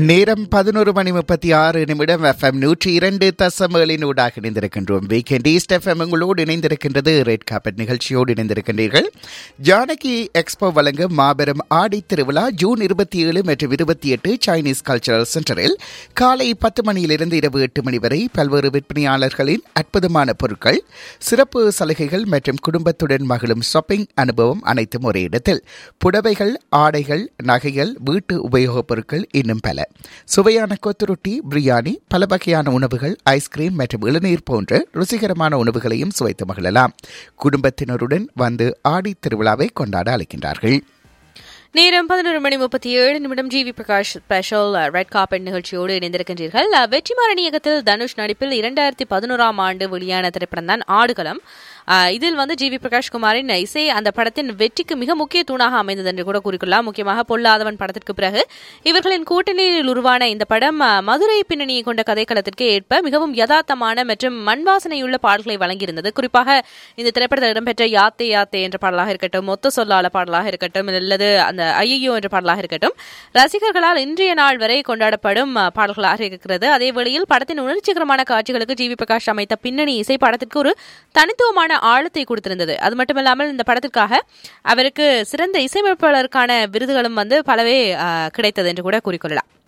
நேரம் பதினோரு மணி முப்பத்தி ஆறு நிமிடம் எஃப்எம் நூற்றி இரண்டு தசமகளின் ஊடாக இணைந்திருக்கின்றோம் வீக்கெண்ட் ஈஸ்ட் எஃப்எம் உங்களோடு இணைந்திருக்கின்றது ரெட் காப்பட் நிகழ்ச்சியோடு இணைந்திருக்கின்றீர்கள் ஜானகி எக்ஸ்போ வழங்கும் மாபெரும் ஆடி திருவிழா ஜூன் இருபத்தி ஏழு மற்றும் இருபத்தி எட்டு சைனீஸ் கல்ச்சரல் சென்டரில் காலை பத்து மணியிலிருந்து இரவு எட்டு மணி வரை பல்வேறு விற்பனையாளர்களின் அற்புதமான பொருட்கள் சிறப்பு சலுகைகள் மற்றும் குடும்பத்துடன் மகிழும் ஷாப்பிங் அனுபவம் அனைத்தும் ஒரே இடத்தில் புடவைகள் ஆடைகள் நகைகள் வீட்டு உபயோகப் பொருட்கள் இன்னும் பல சுவையான கொத்துரொட்டி பிரியாணி பல வகையான உணவுகள் ஐஸ்கிரீம் மற்றும் இளநீர் போன்ற ருசிகரமான உணவுகளையும் சுவைத்து மகிழலாம் குடும்பத்தினருடன் வந்து ஆடி திருவிழாவை கொண்டாட அழைக்கின்றார்கள் நேரம் பதினொரு மணி முப்பத்தி ஏழு நிமிடம் GV Prakash special red carpet நிகழ்ச்சியோடு இணைந்திருக்கின்றீர்கள் அஹ், வெற்றிமாறன் இயக்கத்தில் தனுஷ் நடிப்பில் இரண்டாயிரத்தி பதினோராம் ஆண்டு வெளியான திரைப்படம் தான் ஆடுகளம் அஹ், இதில் வந்து ஜிவி பிரகாஷ் குமாரின் இசை அந்த படத்தின் வெற்றிக்கு மிக முக்கிய தூணாக அமைந்தது என்று கூட கூறிக்கொள்ளலாம் முக்கியமாக பொல்லாதவன் படத்திற்கு பிறகு இவர்களின் கூட்டணியில் உருவான இந்த படம் அஹ், மதுரை பின்னணியை கொண்ட கதைக்களத்திற்கு ஏற்ப மிகவும் யதார்த்தமான மற்றும் மண்வாசனையுள்ள பாடல்களை வழங்கியிருந்தது குறிப்பாக இந்த திரைப்படத்தில் இடம்பெற்ற யாத்தே யாத்தே என்ற பாடலாக இருக்கட்டும் மொத்த சொல்லால பாடலாக இருக்கட்டும் அல்லது அந்த ஐயோ என்ற பாடலாக இருக்கட்டும் ரசிகர்களால் இன்றைய நாள் வரை கொண்டாடப்படும் அஹ், பாடல்களாக இருக்கிறது அதே வேளையில் படத்தின் உணர்ச்சிகரமான காட்சிகளுக்கு ஜிவி பிரகாஷ் அமைத்த பின்னணி இசை படத்திற்கு ஒரு தனித்துவமான ஆழத்தை கொடுத்திருந்தது அது மட்டுமில்லாமல் இந்த படத்திற்காக அவருக்கு சிறந்த இசையமைப்பாளருக்கான விருதுகளும் வந்து பலவே அஹ், கிடைத்தது என்று கூட கூறிக்கொள்ளலாம்